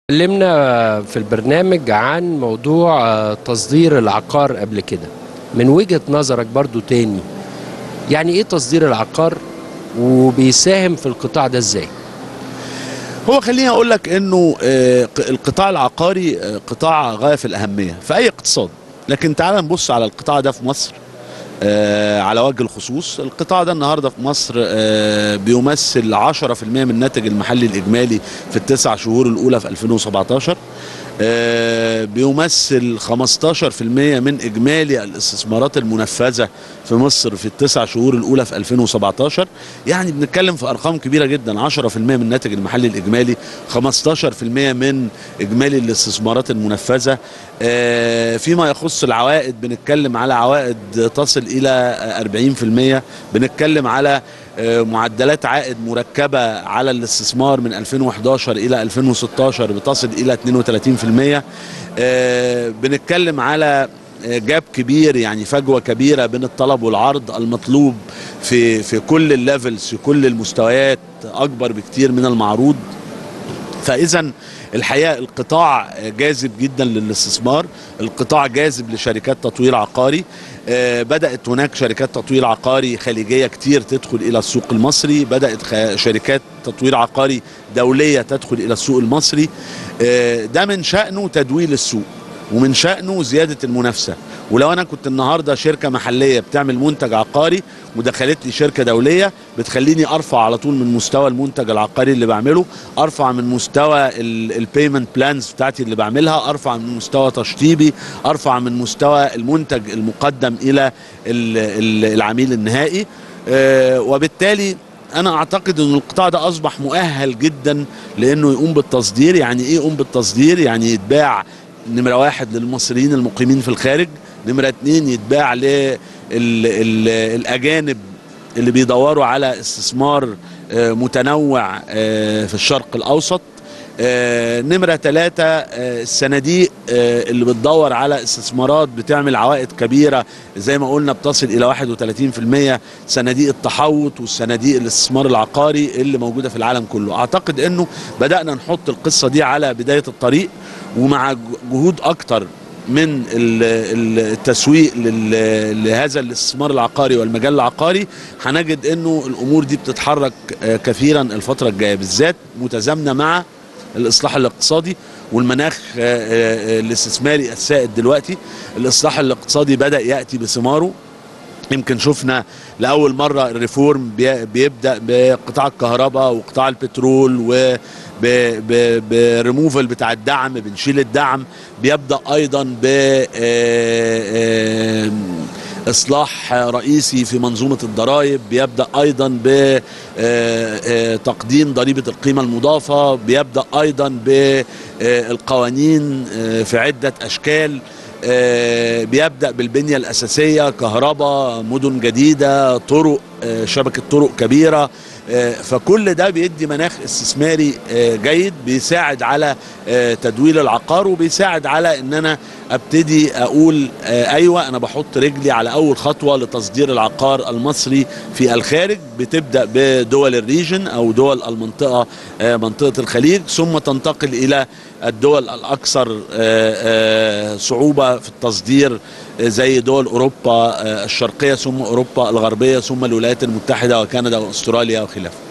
اتكلمنا في البرنامج عن موضوع آه، تصدير العقار قبل كده من وجهة نظرك برضو تاني يعني ايه تصدير العقار وبيساهم في القطاع ده ازاي هو خليني اقول لك انه آه، ق- القطاع العقاري آه، قطاع غايه في الاهميه في اي اقتصاد لكن تعال نبص على القطاع ده في مصر آه، على وجه الخصوص القطاع ده النهارده في مصر آه، بيمثل 10% من الناتج المحلي الاجمالي في التسع شهور الاولى في 2017 آه، بيمثل 15% من اجمالي الاستثمارات المنفذه في مصر في التسع شهور الاولى في 2017 يعني بنتكلم في ارقام كبيره جدا 10% من الناتج المحلي الاجمالي 15% من اجمالي الاستثمارات المنفذه آه، فيما يخص العوائد بنتكلم على عوائد تصل الى آه، 40% بنتكلم على آه، معدلات عائد مركبه على الاستثمار من 2011 الى 2016 بتصل الى 32% آه، بنتكلم على آه، جاب كبير يعني فجوه كبيره بين الطلب والعرض المطلوب في في كل الليفلز في كل المستويات اكبر بكتير من المعروض فاذا الحقيقه القطاع جاذب جدا للاستثمار القطاع جاذب لشركات تطوير عقاري آه، بدات هناك شركات تطوير عقاري خليجيه كتير تدخل الى السوق المصري بدات خ- شركات تطوير عقاري دوليه تدخل الى السوق المصري آه، ده من شانه تدويل السوق ومن شأنه زيادة المنافسة ولو أنا كنت النهاردة شركة محلية بتعمل منتج عقاري ودخلت لي شركة دولية بتخليني أرفع على طول من مستوى المنتج العقاري اللي بعمله أرفع من مستوى البيمنت بلانز بتاعتي اللي بعملها أرفع من مستوى تشطيبي أرفع من مستوى المنتج المقدم إلى ال- ال- العميل النهائي آه، وبالتالي انا اعتقد ان القطاع ده اصبح مؤهل جدا لانه يقوم بالتصدير يعني ايه يقوم بالتصدير يعني يتباع نمرة واحد للمصريين المقيمين في الخارج نمرة اتنين يتباع للأجانب اللي بيدوروا على استثمار آه، متنوع آه، في الشرق الأوسط آه، نمرة ثلاثة آه، الصناديق آه، اللي بتدور على استثمارات بتعمل عوائد كبيرة زي ما قلنا بتصل إلى 31% صناديق التحوط والصناديق الاستثمار العقاري اللي موجودة في العالم كله أعتقد أنه بدأنا نحط القصة دي على بداية الطريق ومع ج- جهود أكتر من ال- ال- التسويق لل- لهذا الاستثمار العقاري والمجال العقاري هنجد انه الامور دي بتتحرك آه، كثيرا الفتره الجايه بالذات متزامنه مع الاصلاح الاقتصادي والمناخ آه، آه، الاستثماري السائد دلوقتي الاصلاح الاقتصادي بدا ياتي بثماره يمكن شفنا لاول مره الريفورم بي- بيبدا بقطاع الكهرباء وقطاع البترول و بريموفال بتاع الدعم بنشيل الدعم بيبدا ايضا ب آه، آه، اصلاح رئيسي في منظومه الضرائب بيبدا ايضا بتقديم ضريبه القيمه المضافه بيبدا ايضا بالقوانين في عده اشكال آه، بيبدا بالبنيه الاساسيه كهرباء مدن جديده طرق آه، شبكه طرق كبيره آه، فكل ده بيدي مناخ استثماري آه، جيد بيساعد على آه، تدويل العقار وبيساعد على ان انا ابتدي اقول آه، ايوه انا بحط رجلي على اول خطوه لتصدير العقار المصري في الخارج بتبدا بدول الريجن او دول المنطقه آه، منطقه الخليج ثم تنتقل الى الدول الاكثر آه، آه، صعوبه في التصدير آه، زي دول اوروبا آه، الشرقيه ثم اوروبا الغربيه ثم الولايات المتحده وكندا واستراليا وخلافه